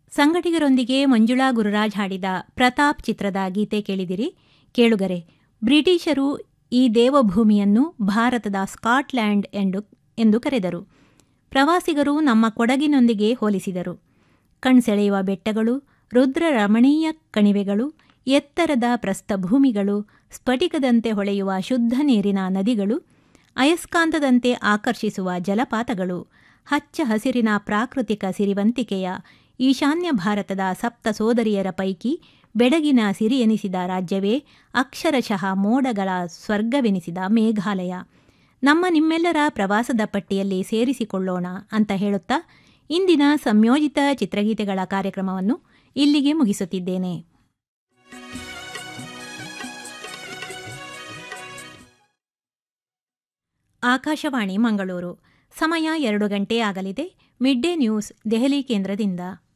ಸಂಗಡಿಗರೊಂದಿಗೆ ಮಂಜುಳಾ ಗುರುರಾಜ್ ಹಾಡಿದ ಪ್ರತಾಪ್ ಚಿತ್ರದ ಗೀತೆ ಕೇಳಿದಿರಿ ಕೇಳುಗರೆ ಬ್ರಿಟಿಷರು ಈ ದೇವಭೂಮಿಯನ್ನು ಭಾರತದ ಸ್ಕಾಟ್ಲ್ಯಾಂಡ್ ಎಂದು ಎಂದು ಕರೆದರು ಪ್ರವಾಸಿಗರು ನಮ್ಮ ಕೊಡಗಿನೊಂದಿಗೆ ಹೋಲಿಸಿದರು ಕಣ್ಸೆಳೆಯುವ ಬೆಟ್ಟಗಳು ರುದ್ರ ರಮಣೀಯ ಕಣಿವೆಗಳು ಎತ್ತರದ ಪ್ರಸ್ಥಭೂಮಿಗಳು ಸ್ಫಟಿಕದಂತೆ ಹೊಳೆಯುವ ಶುದ್ಧ ನೀರಿನ ನದಿಗಳು ಅಯಸ್ಕಾಂತದಂತೆ ಆಕರ್ಷಿಸುವ ಜಲಪಾತಗಳು ಹಚ್ಚ ಹಸಿರಿನ ಪ್ರಾಕೃತಿಕ ಸಿರಿವಂತಿಕೆಯ ಈಶಾನ್ಯ ಭಾರತದ ಸಪ್ತ ಸೋದರಿಯರ ಪೈಕಿ ಬೆಡಗಿನ ಸಿರಿ ಎನಿಸಿದ ರಾಜ್ಯವೇ ಅಕ್ಷರಶಃ ಮೋಡಗಳ ಸ್ವರ್ಗವೆನಿಸಿದ ಮೇಘಾಲಯ ನಮ್ಮ ನಿಮ್ಮೆಲ್ಲರ ಪ್ರವಾಸದ ಪಟ್ಟಿಯಲ್ಲಿ ಸೇರಿಸಿಕೊಳ್ಳೋಣ ಅಂತ ಹೇಳುತ್ತಾ ಇಂದಿನ ಸಂಯೋಜಿತ ಚಿತ್ರಗೀತೆಗಳ ಕಾರ್ಯಕ್ರಮವನ್ನು ಇಲ್ಲಿಗೆ ಮುಗಿಸುತ್ತಿದ್ದೇನೆ ಆಕಾಶವಾಣಿ ಮಂಗಳೂರು ಸಮಯ ಎರಡು ಗಂಟೆ ಆಗಲಿದೆ ಮಿಡ್ ಡೇ ನ್ಯೂಸ್ ದೆಹಲಿ ಕೇಂದ್ರದಿಂದ